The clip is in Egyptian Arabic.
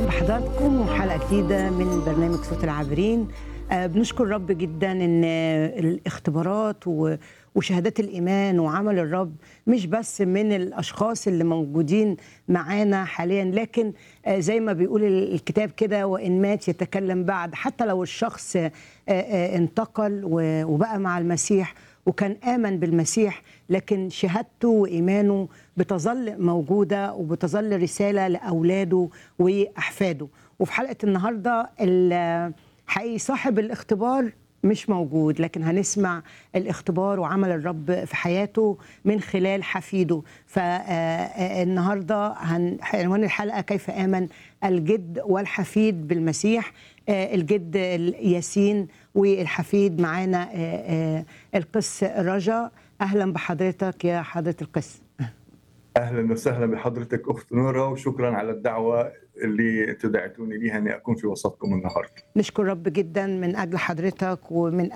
بحضراتكم وحلقه جديده من برنامج صوت العابرين آه، بنشكر الرب جدا ان الاختبارات و- وشهادات الايمان وعمل الرب مش بس من الاشخاص اللي موجودين معانا حاليا لكن آه، زي ما بيقول الكتاب كده وان مات يتكلم بعد حتى لو الشخص آه، آه، انتقل و- وبقى مع المسيح وكان آمن بالمسيح لكن شهادته وإيمانه بتظل موجودة وبتظل رسالة لأولاده وأحفاده وفي حلقة النهاردة ال- حقيقي صاحب الاختبار مش موجود لكن هنسمع الاختبار وعمل الرب في حياته من خلال حفيده فالنهارده عنوان الحلقه كيف امن الجد والحفيد بالمسيح آه، الجد ياسين والحفيد معانا آه، آه، القس رجا اهلا بحضرتك يا حضره القس اهلا وسهلا بحضرتك اخت نوره وشكرا على الدعوه اللي تدعتوني ليها اني اكون في وسطكم النهارده. نشكر رب جدا من اجل حضرتك ومن